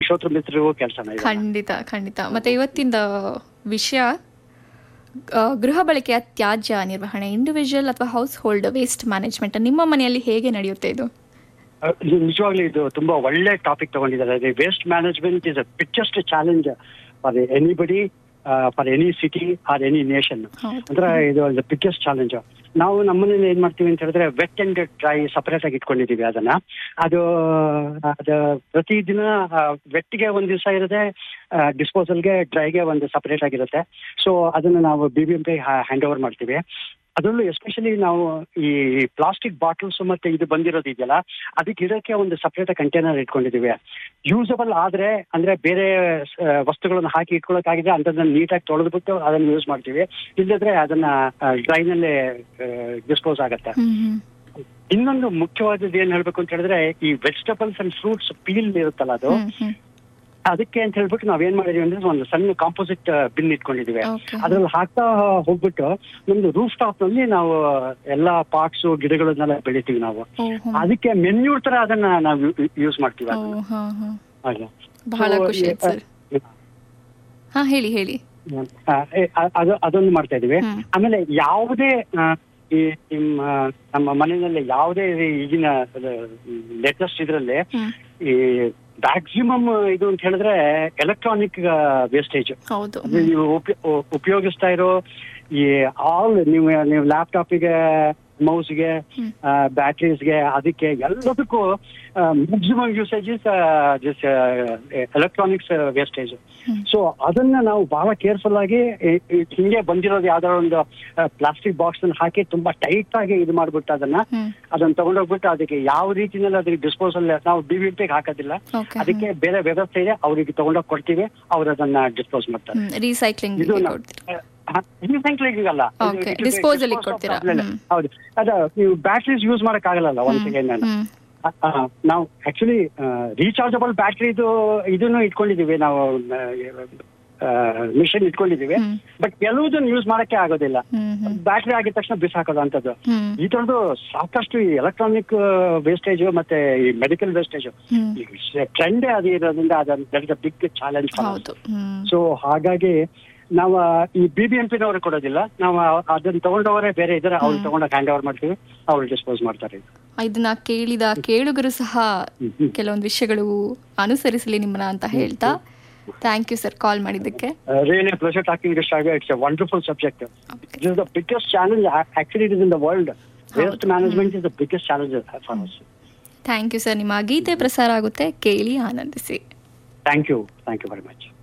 ಲಕ್ಷೋತ್ತರ ಮಿತ್ರರಿಗೂ ಕೆಲಸನ ಇದೆ ಖಂಡಿತ ಖಂಡಿತ ಮತ್ತೆ ಇವತ್ತಿಂದ ವಿಷಯ ಆ, ಗೃಹ ಬಳಕೆಯ ತ್ಯಾಜ್ಯ ನಿರ್ವಹಣೆ ಇಂಡಿವಿಜುವಲ್ ಅಥವಾ ಹೌಸ್ ಹೋಲ್ಡ್ ವೇಸ್ಟ್ ಮ್ಯಾನೇಜ್ಮೆಂಟ್ ನಿಮ್ಮ ಮನೆಯಲ್ಲಿ ಹೇಗೆ ನಡೆಯುತ್ತೆ ಇದು ಅಹ್, ಇದು ನಿಜವಾಗ್ಲೂ ಇದು ತುಂಬಾ ಒಳ್ಳೆ ಟಾಪಿಕ್ ತಗೊಂಡಿದ್ದಾರೆ waste management is a biggest challenge for anybody for any city or any nation ಹೌದು. ಅಂದ್ರೆ ಇದು ಬಿಗ್ಗೆಸ್ಟ್ ಚಾಲೆಂಜ್ ನಾವು ನಮ್ಮನೇಲಿ ಏನ್ ಮಾಡ್ತೀವಿ ಅಂತ ಹೇಳಿದ್ರೆ ವೆಟ್ ಅಂಡ್ ಡ್ರೈ ಸಪರೇಟ್ ಆಗಿ ಇಟ್ಕೊಂಡಿದೀವಿ ಅದನ್ನ ಅದು ಅದು ಪ್ರತಿದಿನ ವೆಟ್ಗೆ ಒಂದ್ ದಿವಸ ಇರುತ್ತೆ ಡಿಸ್ಪೋಸಲ್ಗೆ ಡ್ರೈಗೆ ಒಂದು ಸಪರೇಟ್ ಆಗಿರುತ್ತೆ ಸೊ ಅದನ್ನ ನಾವು B B M P hand over ಮಾಡ್ತೀವಿ ಅದರಲ್ಲೂ ಎಸ್ಪೆಷಲಿ ನಾವು ಈ ಪ್ಲಾಸ್ಟಿಕ್ ಬಾಟಲ್ಸ್ ಮತ್ತೆ ಇದು ಬಂದಿರೋದು ಇದೆಯಲ್ಲ ಅದಕ್ಕೆ ಇಡಕ್ಕೆ ಒಂದು ಸಪರೇಟ್ ಕಂಟೈನರ್ ಇಟ್ಕೊಂಡಿದೀವಿ ಯೂಸಬಲ್ ಆದ್ರೆ ಅಂದ್ರೆ ಬೇರೆ ಆ, ವಸ್ತುಗಳನ್ನ ಹಾಕಿ ಇಟ್ಕೊಳ್ಳೋಕ್ಕಾಗಿದೆ ಅಂತದನ್ನ ನೀಟಾಗಿ ತೊಳೆದ್ಬಿಟ್ಟು ಅದನ್ನ ಯೂಸ್ ಮಾಡ್ತೀವಿ ಇಲ್ಲದ್ರೆ ಅದನ್ನ ಡ್ರೈನಲ್ಲೇ ಡಿಸ್ಪೋಸ್ ಆಗತ್ತೆ ಹ್ಮ್ ಹ್ಮ್ ಇನ್ನೊಂದು ಮುಖ್ಯವಾದದ್ದು ಏನ್ ಹೇಳ್ಬೇಕು ಅಂತ ಹೇಳಿದ್ರೆ ಈ ವೆಜಿಟಬಲ್ಸ್ ಅಂಡ್ ಫ್ರೂಟ್ಸ್ ಪೀಲ್ ಇರುತ್ತಲ್ಲ ಅದು ಹ್ಮ್ ಹ್ಮ್ ಅದಕ್ಕೆ ಅಂತ ಹೇಳ್ಬಿಟ್ಟು ನಾವೇನ್ ಮಾಡಿದೀವಿ ಅಂದ್ರೆ ಒಂದು ಸಣ್ಣ ಕಾಂಪೋಸಿಟ್ ಬಿನ್ ಇಟ್ಕೊಂಡಿದೀವಿ Okay. ಅದ್ರಲ್ಲಿ ಹಾಕ್ತಾ ಹೋಗ್ಬಿಟ್ಟು ನಮ್ದು ರೂಫ್ ಟಾಪ್ ನಲ್ಲಿ ನಾವು ಎಲ್ಲಾ ಪಾಟ್ಸ್ ಗಿಡಗಳನ್ನೆಲ್ಲ ಬೆಳಿತೀವಿ ನಾವು ಓ, ಹ್ಮ್. ಅದಕ್ಕೆ ಮೆನ್ಯೂರ್ ತರ ಅದನ್ನ ನಾವು ಯೂಸ್ ಮಾಡ್ತೀವಿ ಓ, ಅದನ್ನ ಹಾ, ಹಾ. ಹಾಗೆ. ಬಹಳ So, ಖುಷಿ ಆಯ್ತು ಸರ್ ಹಾ ಹೇಳಿ ಹೇಳಿ ಆ, ಏ, ಅ- ಅದು ಅದೊಂದು ಮಾಡ್ತಾ ಇದೀವಿ ಹ್ಮ್. ಆಮೇಲೆ ಯಾವುದೇ ಆ, ಈ ನಿಮ್ಮ ನಮ್ಮ ಮನೆಯಲ್ಲಿ ಯಾವುದೇ ಈಗಿನ ಲೇಟೆಸ್ಟ್ ಇದ್ರಲ್ಲಿ ಹ್ಮ್ ಈ ಮ್ಯಾಕ್ಸಿಮಮ್ ಇದು ಅಂತ ಹೇಳಿದ್ರೆ ಎಲೆಕ್ಟ್ರಾನಿಕ್ ವೇಸ್ಟೇಜ್ ಹೌದು ಅಂದ್ರೆ ನೀವು ಉಪ- ಉ- ಉಪಯೋಗಿಸ್ತಾ ಇರೋ ಈ ಆಲ್ ನೀವು ನೀವು ಲ್ಯಾಪ್ಟಾಪಿಗೆ ಮೌಸ್ಗೆ ಹ್ಮ್. ಬ್ಯಾಟ್ರೀಸ್ಗೆ ಅದಕ್ಕೆ ಎಲ್ಲದಕ್ಕೂ maximum usage is this electronics wastage hmm. So ಅದನ್ನ ನಾವು ಬಹಳ ಕೇರ್ಫುಲ್ ಆಗಿ ಈ- ಈ ಹಿಂಗೆ ಬಂದಿರೋದು ಯಾವ್ದಾರ ಒಂದು ಪ್ಲಾಸ್ಟಿಕ್ ಬಾಕ್ಸ್ ಅನ್ನು ಹಾಕಿ ತುಂಬಾ ಟೈಟ್ ಆಗಿ ಇದು ಮಾಡ್ಬಿಟ್ಟು ಅದನ್ನ ಹ್ಮ್ ಅದನ್ನ ತಗೊಂಡೋಗ್ಬಿಟ್ಟು ಅದಕ್ಕೆ ಯಾವ ರೀತಿನಲ್ಲಿ ಅದಕ್ಕೆ ಡಿಸ್ಪೋಸಲ್ ನಾವು ಡಿ ವಿ ಹಾಕೋದಿಲ್ಲ ಓಕೆ ಅದಕ್ಕೆ ಬೇರೆ ವ್ಯವಸ್ಥೆ ಇದೆ ಅವರಿಗೆ ತಗೊಂಡೋಗಿ ಕೊಡ್ತೀವಿ ಅವ್ರು ಅದನ್ನ ಡಿಸ್ಪೋಸ್ ಮಾಡ್ತಾರೆ ರೀಸೈಕ್ಲಿಂಗ್ ಇದು ಕೊಡ್ತೀರಾ ರೀಸೈಕ್ಲಿಂಗ್ ಅಲ್ಲ ಇದು- Okay, ಇದು disposal ಗೆ dispose of ಕೊಡ್ತೀರಾ? problem. ಹ್ಮ್. ಹೌದು ಅದ ನೀವು ಬ್ಯಾಟ್ರೀಸ್ ಯೂಸ್ ಮಾಡಕ್ ಆಗಲ್ಲ ಒಂದ್ ಸೆಕೆಂಡ್ ಹ್ಮ್ ನಾವು ಆಕ್ಚುಲಿ ರೀಚಾರ್ಜಬಲ್ ಬ್ಯಾಟ್ರಿದು ಇದನ್ನು ಇಟ್ಕೊಂಡಿದೀವಿ ನಾವು ಮಿಷನ್ ಇಟ್ಕೊಂಡಿದೀವಿ ಹ್ಮ್. ಬಟ್ ಕೆಲವುದನ್ನು ಯೂಸ್ ಮಾಡಕ್ಕೆ ಆಗೋದಿಲ್ಲ ಹ್ಮ್ ಹ್ಮ್ ಬ್ಯಾಟ್ರಿ ಆಗಿದ ತಕ್ಷಣ ಬಿಸಾಕೋದು ಅಂತದ್ದು ಹ್ಮ್ ಈ ತರದ್ದು ಸಾಕಷ್ಟು ಎಲೆಕ್ಟ್ರಾನಿಕ್ ವೇಸ್ಟೇಜ್ ಮತ್ತೆ ಈ ಮೆಡಿಕಲ್ ವೇಸ್ಟೇಜ್ ಹ್ಮ್ ಟ್ರೆಂಡ್ ಅದು ಇರೋದ್ರಿಂದ ಅದನ್ನ ಬಿಗ್ ಚಾಲೆಂಜ್ ಹೌದು ಹ್ಮ್ ಸೊ ಹಾಗಾಗಿ ನಾವು ಈ ಬಿ ಬಿ ಎಂ ಪಿನವರು ಕೊಡೋದಿಲ್ಲ ನಾವು ಅದನ್ನ ತಗೊಂಡವರೇ ಬೇರೆ ಇದ್ರೆ ಅವ್ರು ತಗೊಂಡಾಗ ಹ್ಯಾಂಡ್ ಓವರ್ ಮಾಡ್ತೀವಿ ಅವ್ರು ಡಿಸ್ಪೋಸ್ ಮಾಡ್ತಾರೆ ಇದನ್ನ ಕೇಳಿದ ಕೇಳುಗರು ಸಹ ಹ್ಮ್, ಹ್ಮ್. ಕೆಲವೊಂದು ವಿಷಯಗಳು ಅನುಸರಿಸಲಿ ನಿಮ್ಮನ್ನ ಅಂತ ಹೇಳ್ತಾ ಥ್ಯಾಂಕ್ ಯು ಸರ್ ಕಾಲ್ ಮಾಡಿದ್ದಕ್ಕೆ really pleasure talking this it's a wonderful subject it is the biggest challenge actually it is in the world waste management is the biggest challenge for us thank you sir ನಿಮ್ಮ ಗೀತೆ ಪ್ರಸಾರ ಆಗುತ್ತೆ ಕೇಳಿ ಆನಂದಿಸಿ thank you thank you very much